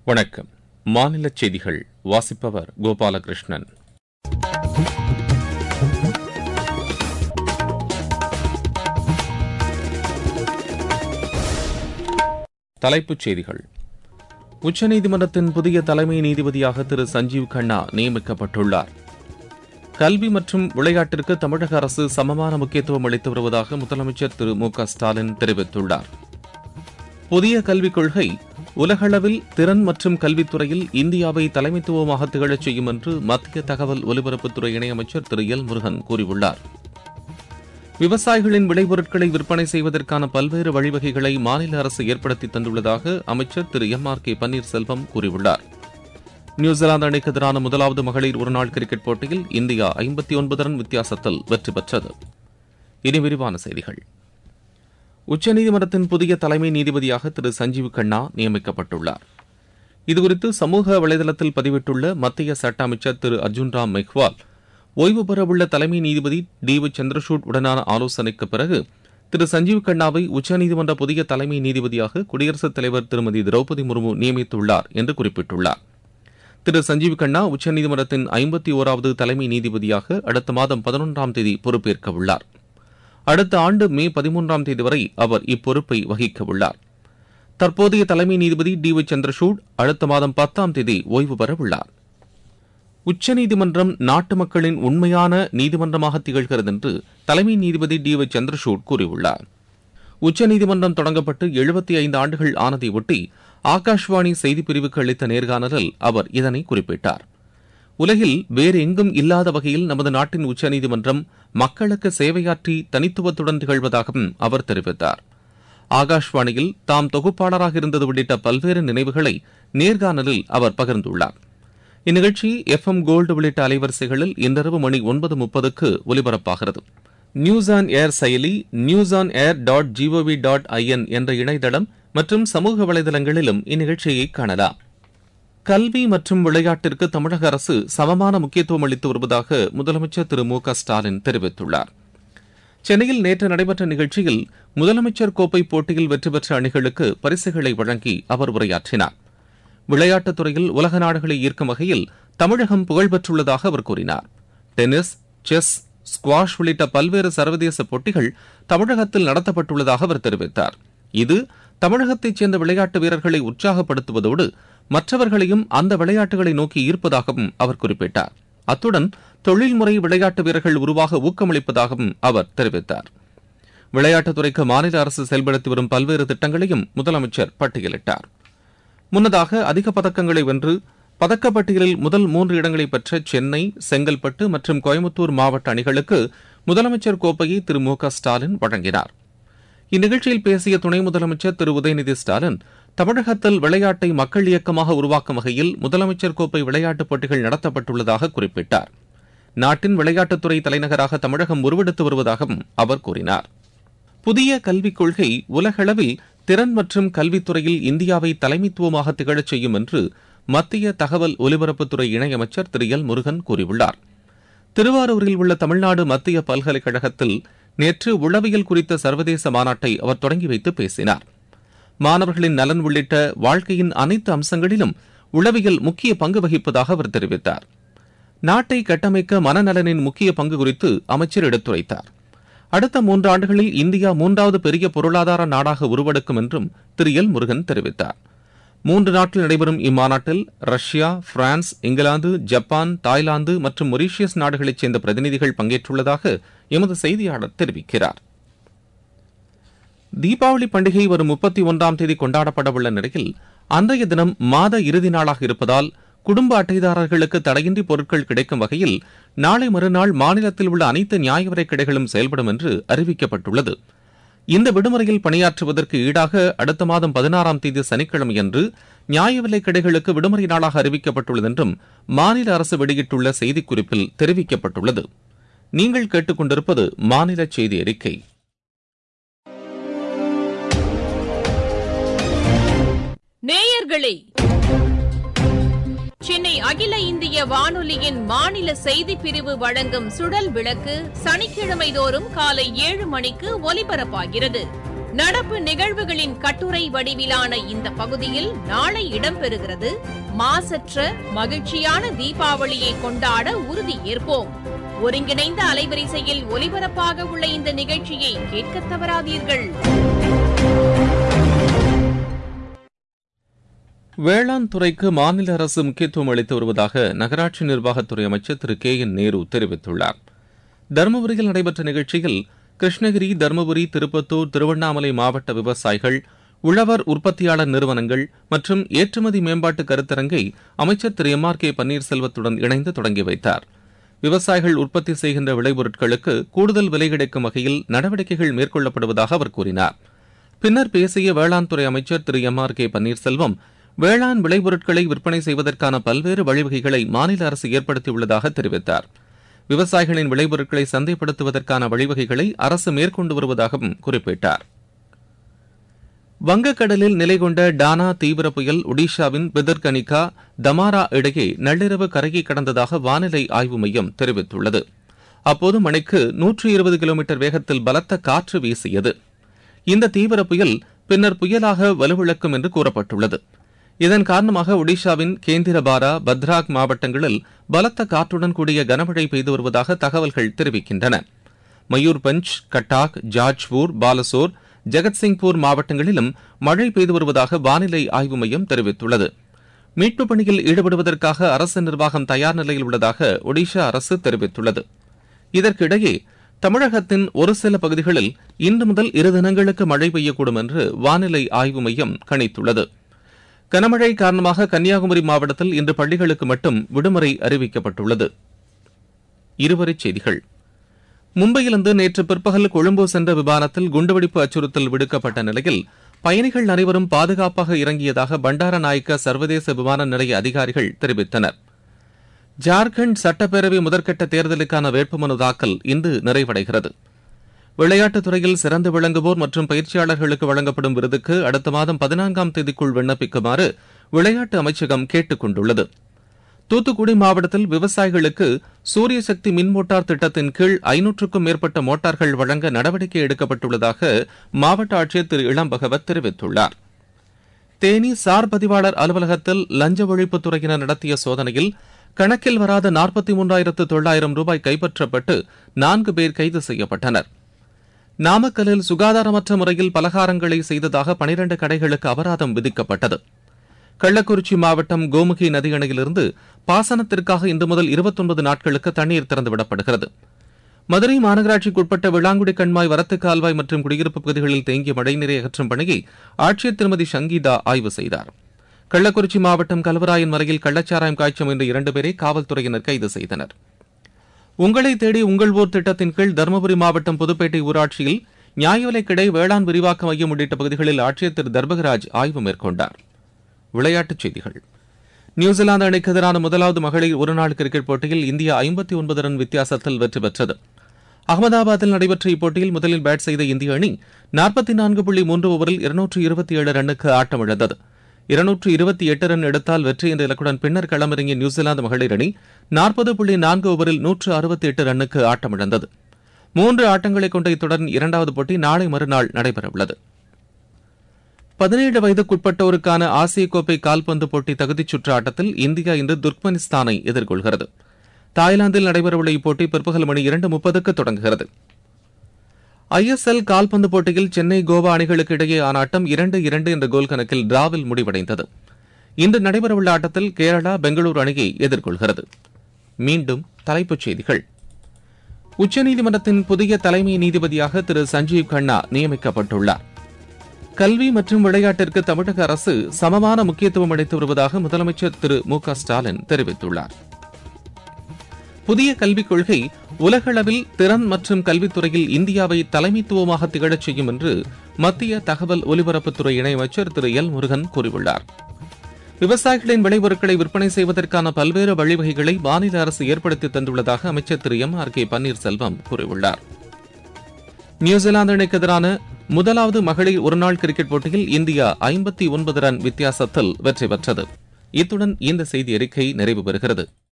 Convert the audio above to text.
வணக்கம் மாநில செய்திகள் வாசிப்பவர் கோபாலகிருஷ்ணன் தலைப்புச் செய்திகள் உச்சநீதிமன்றத்தின் புதிய தலைமை நீதிபதியாக திரு சஞ்சீவ் கண்ணா நியமிக்கப்பட்டுள்ளார் கல்வி மற்றும் விளையாட்டிற்கு தமிழக அரசு சமமான முக்கியத்துவம் அளித்து வருவதாக முதலமைச்சர் திரு மு க ஸ்டாலின் தெரிவித்துள்ளார் புதிய கல்விக் கொள்கை உலகளவில் திறன் மற்றும் கல்வித்துறையில் இந்தியாவை தலைமைத்துவமாக திகழச் செய்யும் என்று மத்திய தகவல் ஒலிபரப்புத்துறை இணையமைச்சர் திரு எல் முருகன் கூறியுள்ளார் விவசாயிகளின் விளைபொருட்களை விற்பனை செய்வதற்கான பல்வேறு வழிவகைகளை மாநில அரசு ஏற்படுத்தி தந்துள்ளதாக அமைச்சர் Thiru M R K Panneerselvam கூறியுள்ளார் நியூசிலாந்து அணிக்கு எதிரான முதலாவது மகளிர் ஒருநாள் கிரிக்கெட் போட்டியில் இந்தியா ஐம்பத்தி ஒன்பது ரன் வித்தியாசத்தில் வெற்றி பெற்றது இனி விரிவான செய்திகள் உச்சநீதிமன்றத்தின் புதிய தலைமை நீதிபதியாக திரு சஞ்சீவ் கண்ணா நியமிக்கப்பட்டுள்ளார் இதுகுறித்து சமூக வலைதளத்தில் பதிவிட்டுள்ள மத்திய சட்ட அமைச்சர் திரு அர்ஜுன் ராம் மெஹ்வால் ஓய்வு பெறவுள்ள தலைமை நீதிபதி டி வி சந்திரசூட் உடனான ஆலோசனைக்கு பிறகு திரு சஞ்சீவ் கண்ணாவை உச்சநீதிமன்ற புதிய தலைமை நீதிபதியாக குடியரசுத் தலைவர் திருமதி திரௌபதி முர்மு நியமித்துள்ளார் என்று குறிப்பிட்டுள்ளார் திரு சஞ்சீவ் கண்ணா உச்சநீதிமன்றத்தின் ஐம்பத்தி ஓராவது தலைமை நீதிபதியாக அடுத்த மாதம் பதினொன்றாம் தேதி பொறுப்பேற்க உள்ளார் அடுத்த ஆண்டு மே பதிமூன்றாம் தேதி வரை அவர் இப்பொறுப்பை வகிக்க உள்ளார் தற்போதைய தலைமை நீதிபதி டி ஒய் சந்திரசூட் அடுத்த மாதம் பத்தாம் தேதி ஓய்வு பெற உள்ளார் உச்சநீதிமன்றம் நாட்டு மக்களின் உண்மையான நீதிமன்றமாக திகழ்கிறது என்று தலைமை நீதிபதி டி ஒய் சந்திரசூட் கூறியுள்ளார் உச்சநீதிமன்றம் தொடங்கப்பட்டு எழுபத்தி ஐந்து ஆண்டுகள் ஆனதை ஒட்டி ஆகாஷ்வாணி செய்திப்பிரிவுக்கு அளித்த நேர்காணலில் அவர் இதனை குறிப்பிட்டார் உலகில் வேறு எங்கும் இல்லாத வகையில் நமது நாட்டின் உச்சநீதிமன்றம் மக்களுக்கு சேவையாற்றி தனித்துவத்துடன் திகழ்வதாகவும் அவர் தெரிவித்தார் ஆகாஷ்வாணியில் தாம் தொகுப்பாளராக இருந்தது உள்ளிட்ட பல்வேறு நினைவுகளை நேர்காணலில் அவர் பகிர்ந்துள்ளார் இந்நிகழ்ச்சி எஃப் எம் கோல்டு உள்ளிட்ட அலைவரிசைகளில் இன்றிரவு மணி ஒன்பது முப்பதுக்கு ஒலிபரப்பாகிறது நியூஸ் ஆன் ஏர் செயலி news on air dot G O V dot I N என்ற இணையதளம் மற்றும் சமூக வலைதளங்களிலும் இந்நிகழ்ச்சியை காணலாம் கல்வி மற்றும் விளையாட்டிற்கு தமிழக அரசு சமமான முக்கியத்துவம் அளித்து வருவதாக முதலமைச்சர் திரு மு க ஸ்டாலின் தெரிவித்துள்ளார் சென்னையில் நேற்று நடைபெற்ற நிகழ்ச்சியில் முதலமைச்சர் கோப்பை போட்டியில் வெற்றி பெற்ற அணிகளுக்கு பரிசுகளை வழங்கி அவர் உரையாற்றினார் விளையாட்டுத் துறையில் உலக நாடுகளை ஈர்க்கும் வகையில் தமிழகம் புகழ்பெற்றுள்ளதாக அவர் கூறினார் டென்னிஸ் செஸ் ஸ்குவாஷ் உள்ளிட்ட பல்வேறு சர்வதேச போட்டிகள் தமிழகத்தில் நடத்தப்பட்டுள்ளதாக அவர் தெரிவித்தார் இது தமிழகத்தைச் சேர்ந்த விளையாட்டு வீரர்களை உற்சாகப்படுத்துவதோடு மற்றவர்களையும் அந்த விளையாட்டுகளை நோக்கி ஈர்ப்பதாகவும் அவர் குறிப்பிட்டார் அத்துடன் தொழில்முறை விளையாட்டு வீரர்கள் உருவாக ஊக்கமளிப்பதாகவும் அவர் தெரிவித்தார் விளையாட்டுத்துறைக்கு மாநில அரசு செயல்படுத்தி வரும் பல்வேறு திட்டங்களையும் முதலமைச்சர் பட்டியலிட்டார் முன்னதாக அதிக பதக்கங்களை வென்று பதக்கப்பட்டியலில் முதல் மூன்று இடங்களை பெற்ற சென்னை செங்கல்பட்டு மற்றும் கோயம்புத்தூர் மாவட்ட அணிகளுக்கு முதலமைச்சர் கோப்பையை திரு மு க ஸ்டாலின் வழங்கினார் இந்நிகழ்ச்சியில் பேசிய துணை முதலமைச்சர் திரு உதயநிதி ஸ்டாலின் தமிழகத்தில் விளையாட்டை மக்கள் இயக்கமாக உருவாக்கும் வகையில் முதலமைச்சர் கோப்பை விளையாட்டுப் போட்டிகள் நடத்தப்பட்டுள்ளதாக குறிப்பிட்டார் நாட்டின் விளையாட்டுத்துறை தலைநகராக தமிழகம் உருவெடுத்து வருவதாகவும் அவர் கூறினார் புதிய கல்விக் கொள்கை உலகளவில் திறன் மற்றும் கல்வித்துறையில் இந்தியாவை தலைமைத்துவமாக திகழச் செய்யும் என்று மத்திய தகவல் ஒலிபரப்புத்துறை இணையமைச்சர் திரு எல் முருகன் கூறியுள்ளார் திருவாரூரில் உள்ள தமிழ்நாடு மத்திய பல்கலைக்கழகத்தில் நேற்று உளவியல் குறித்த சர்வதேச மாநாட்டை அவர் தொடங்கி வைத்து பேசினார் மாணவர்களின் நலன் உள்ளிட்ட வாழ்க்கையின் அனைத்து அம்சங்களிலும் உளவியல் முக்கிய பங்கு வகிப்பதாக அவர் தெரிவித்தார் நாட்டை கட்டமைக்க மனநலனின் முக்கிய பங்கு குறித்து அமைச்சர் எடுத்துரைத்தார் அடுத்த மூன்று ஆண்டுகளில் இந்தியா மூன்றாவது பெரிய பொருளாதார நாடாக உருவெடுக்கும் என்றும் திரு எல் முருகன் தெரிவித்தார் மூன்று நாட்கள் நடைபெறும் இம்மாநாட்டில் Russia France England Japan Thailand மற்றும் மொரீஷியஸ் நாடுகளைச் சேர்ந்த பிரதிநிதிகள் பங்கேற்றுள்ளதாக எமது செய்தியாளர் தெரிவிக்கிறார் தீபாவளி பண்டிகை வரும் முப்பத்தி ஒன்றாம் தேதி கொண்டாடப்பட உள்ள நிலையில் அன்றைய தினம் மாத இறுதி நாளாக இருப்பதால் குடும்ப அட்டைதாரர்களுக்கு தடையின்றி பொருட்கள் கிடைக்கும் வகையில் நாளை மறுநாள் மாநிலத்தில் உள்ள அனைத்து நியாய விலைக் கடைகளும் செயல்படும் என்று அறிவிக்கப்பட்டுள்ளது இந்த விடுமுறையில் பணியாற்றுவதற்கு ஈடாக அடுத்த மாதம் பதினாறாம் தேதி சனிக்கிழமையன்று நியாய விலைக் கடைகளுக்கு விடுமுறை நாளாக அறிவிக்கப்பட்டுள்ளது என்றும் மாநில அரசு வெளியிட்டுள்ள செய்திக்குறிப்பில் தெரிவிக்கப்பட்டுள்ளது நீங்கள் கேட்டுக்கொண்டிருப்பது மாநில செய்தி அறிக்கை நேயர்களே சென்னை அகில இந்திய வானொலியின் மாநில செய்திப் பிரிவு வழங்கும் சுடல் விளக்கு சனிக்கிழமை தோறும் காலை ஏழு மணிக்கு ஒலிபரப்பாகிறது நடப்பு நிகழ்வுகளின் கட்டுரை வடிவிலான இந்த பகுதியில் நாளை இடம்பெறுகிறது மாசற்ற மகிழ்ச்சியான தீபாவளியை கொண்டாட உறுதி ஏற்போம் ஒருங்கிணைந்த அலைவரிசையில் ஒலிபரப்பாக உள்ள இந்த நிகழ்ச்சியை கேட்க தவறாதீர்கள் வேளாண் துறைக்கு மாநில அரசு முக்கியத்துவம் அளித்து வருவதாக நகராட்சி நிர்வாகத்துறை அமைச்சர் திரு கே என் நேரு தெரிவித்துள்ளார் தருமபுரியில் நடைபெற்ற நிகழ்ச்சியில் கிருஷ்ணகிரி தருமபுரி திருப்பத்தூர் திருவண்ணாமலை மாவட்ட விவசாயிகள் உழவர் உற்பத்தியாளர் நிறுவனங்கள் மற்றும் ஏற்றுமதி மேம்பாட்டு கருத்தரங்கை அமைச்சர் திரு எம் ஆர் கே பன்னீர்செல்வத்துடன் இணைந்து தொடங்கி வைத்தார் விவசாயிகள் உற்பத்தி செய்கின்ற விளைபொருட்களுக்கு கூடுதல் விலை கிடைக்கும் வகையில் நடவடிக்கைகள் மேற்கொள்ளப்படுவதாக அவர் கூறினார் பின்னர் பேசிய வேளாண் துறை அமைச்சர் Thiru M R K Panneerselvam வேளாண் விளைபொருட்களை விற்பனை செய்வதற்கான பல்வேறு வழிவகைகளை மாநில அரசு ஏற்படுத்தியுள்ளதாக தெரிவித்தார் விவசாயிகளின் விளைபொருட்களை சந்தைப்படுத்துவதற்கான வழிவகைகளை அரசு மேற்கொண்டு வருவதாகவும் குறிப்பிட்டார் வங்கக்கடலில் நிலை கொண்ட டானா தீவிர புயல் ஒடிஷாவின் பிதர்கனிகா தமாரா இடையே நள்ளிரவு கரையை கடந்ததாக வானிலை ஆய்வு மையம் தெரிவித்துள்ளது அப்போது மணிக்கு நூற்று இருபது கிலோமீட்டர் வேகத்தில் பலத்த காற்று வீசியது இந்த தீவிர புயல் பின்னர் புயலாக வலுவிழக்கும் என்று கூறப்பட்டுள்ளது இதன் காரணமாக ஒடிஷாவின் கேந்திரபாரா பத்ராக் மாவட்டங்களில் பலத்த காற்றுடன் கூடிய கனமழை பெய்து வருவதாக தகவல்கள் தெரிவிக்கின்றன மயூர்பஞ்ச் கட்டாக் ஜாஜ்பூர் பாலசோர் ஜெகத்சிங்பூர் மாவட்டங்களிலும் மழை பெய்து வருவதாக வானிலை ஆய்வு மையம் தெரிவித்துள்ளது மீட்புப் பணியில் ஈடுபடுவதற்காக அரசு நிர்வாகம் தயார் நிலையில் உள்ளதாக ஒடிஷா அரசு தெரிவித்துள்ளது இதற்கிடையே தமிழகத்தின் ஒரு சில பகுதிகளில் இன்று முதல் இரு தினங்களுக்கு மழை பெய்யக்கூடும் என்று வானிலை ஆய்வு மையம் கணித்துள்ளது கனமழை காரணமாக கன்னியாகுமரி மாவட்டத்தில் இன்று பள்ளிகளுக்கு மட்டும் விடுமுறை அறிவிக்கப்பட்டுள்ளது இருவரிச் செய்திகள் மும்பையிலிருந்து நேற்று பிற்பகல் கொழும்பு சென்ற விமானத்தில் குண்டுவெடிப்பு அச்சுறுத்தல் விடுக்கப்பட்ட நிலையில் பயணிகள் அனைவரும் பாதுகாப்பாக இறங்கியதாக பண்டாரநாயக்க சர்வதேச விமான நிலைய அதிகாரிகள் தெரிவித்தனர் ஜார்க்கண்ட் சட்டப்பேரவை முதற்கட்ட தேர்தலுக்கான வேட்புமனு தாக்கல் இன்று நிறைவடைகிறது விளையாட்டுத் துறையில் சிறந்து விளங்குவோர் மற்றும் பயிற்சியாளர்களுக்கு வழங்கப்படும் விருதுக்கு அடுத்த மாதம் பதினான்காம் தேதிக்குள் விண்ணப்பிக்குமாறு விளையாட்டு அமைச்சகம் கேட்டுக் கொண்டுள்ளது தூத்துக்குடி மாவட்டத்தில் விவசாயிகளுக்கு சூரிய சக்தி மின் மோட்டார் திட்டத்தின் கீழ் ஐநூற்றுக்கும் மேற்பட்ட மோட்டார்கள் வழங்க நடவடிக்கை எடுக்கப்பட்டுள்ளதாக மாவட்ட ஆட்சியர் திரு இளம் பகவத் தெரிவித்துள்ளார் தேனி சார் பதிவாளர் அலுவலகத்தில் லஞ்ச ஒழிப்புத் துறையினர் நடத்திய சோதனையில் கணக்கில் வராத நாற்பத்தி மூன்றாயிரத்து தொள்ளாயிரம் ரூபாய் கைப்பற்றப்பட்டு நான்கு பேர் கைது செய்யப்பட்டனர் நாமக்கல்லில் சுகாதாரமற்ற முறையில் பலகாரங்களை செய்ததாக பனிரண்டு கடைகளுக்கு அபராதம் விதிக்கப்பட்டது கள்ளக்குறிச்சி மாவட்டம் கோமுகி நதி அணையிலிருந்து பாசனத்திற்காக இன்று முதல் இருபத்தொன்பது நாட்களுக்கு தண்ணீர் திறந்துவிடப்படுகிறது மதுரை மாநகராட்சிக்குட்பட்ட விளாங்குடி கண்மாய் வரத்து கால்வாய் மற்றும் குடியிருப்பு பகுதிகளில் தேங்கிய மழைநீரை அகற்றும் பணியை ஆட்சியர் திருமதி சங்கீதா ஆய்வு செய்தார் கள்ளக்குறிச்சி மாவட்டம் கல்வராயன் மலையில் கள்ளச்சாராயம் காய்ச்சம் என்ற இரண்டு பேரை காவல்துறையினர் கைது செய்தனர் உங்களை தேடி உங்கள் ஊர் திட்டத்தின் கீழ் தருமபுரி மாவட்டம் புதுப்பேட்டை ஊராட்சியில் நியாய விலைக்கடை வேளாண் விரிவாக்க மையம் உள்ளிட்ட பகுதிகளில் ஆட்சியர் திரு தர்பகராஜ் ஆய்வு மேற்கொண்டார் விளையாட்டுச் செய்திகள் நியூசிலாந்து அணிக்கு எதிரான முதலாவது மகளிர் ஒருநாள் கிரிக்கெட் போட்டியில் இந்தியா ஐம்பத்தி ஒன்பது ரன் வித்தியாசத்தில் வெற்றி பெற்றது அகமதாபாத்தில் நடைபெற்ற இப்போட்டியில் முதலில் பேட் செய்த இந்திய அணி நாற்பத்தி நான்கு புள்ளி மூன்று ஓவரில் இருநூற்று இருபத்தி ஏழு ரன்னுக்கு ஆட்டமிழந்தது இருநூற்று இருபத்தி எட்டு ரன் எடுத்தால் வெற்றி என்ற இலக்குடன் பின்னர் களமிறங்கிய நியூசிலாந்து மகளிர் அணி நாற்பது புள்ளி நான்கு ஓவரில் நூற்று அறுபத்தி எட்டு ரன்னுக்கு ஆட்டமிழந்தது மூன்று ஆட்டங்களை கொண்ட இத்தொடரின் இரண்டாவது போட்டி நாளை மறுநாள் நடைபெறவுள்ளது பதினேழு வயதுக்குட்பட்டோருக்கான ஆசிய கோப்பை கால்பந்து போட்டி தகுதிச் சுற்று ஆட்டத்தில் இந்தியா இன்று துர்க்மெனிஸ்தானை எதிர்கொள்கிறது தாய்லாந்தில் நடைபெறவுள்ள இப்போட்டி பிற்பகல் மணி இரண்டு முப்பதுக்கு தொடங்குகிறது ஐஎஸ்எல் கால்பந்து போட்டியில் சென்னை கோவா அணிகளுக்கு இடையே ஆன ஆட்டம் இரண்டு இரண்டு என்ற கோல் கணக்கில் டிராவில் முடிவடைந்தது இன்று நடைபெறவுள்ள ஆட்டத்தில் கேரளா பெங்களூரு அணியை எதிர்கொள்கிறது மீண்டும் தலைப்புச் செய்திகள் உச்சநீதிமன்றத்தின் புதிய தலைமை நீதிபதியாக திரு சஞ்சீவ் கண்ணா நியமிக்கப்பட்டுள்ளார் கல்வி மற்றும் விளையாட்டிற்கு தமிழக அரசு சமமான முக்கியத்துவம் அளித்து வருவதாக முதலமைச்சர் திரு மு க ஸ்டாலின் தெரிவித்துள்ளார் புதிய கல்விக் கொள்கை உலகளவில் திறன் மற்றும் கல்வித்துறையில் இந்தியாவை தலைமைத்துவமாக திகழச் செய்யும் என்று மத்திய தகவல் ஒலிபரப்புத்துறை இணையமைச்சர் திரு எல் முருகன் கூறியுள்ளார் விவசாயிகளின் விளைபொருட்களை விற்பனை செய்வதற்கான பல்வேறு வழிவகைகளை மாநில அரசு ஏற்படுத்தி தந்துள்ளதாக அமைச்சர் Thiru M R K Panneerselvam கூறியுள்ளார் நியூசிலாந்து அணிக்கு எதிரான முதலாவது மகளிர் ஒருநாள் கிரிக்கெட் போட்டியில் இந்தியா ஐம்பத்தி ஒன்பது ரன் வித்தியாசத்தில் வெற்றி பெற்றது இத்துடன் இந்த செய்தி அறிக்கை நிறைவு பெறுகிறது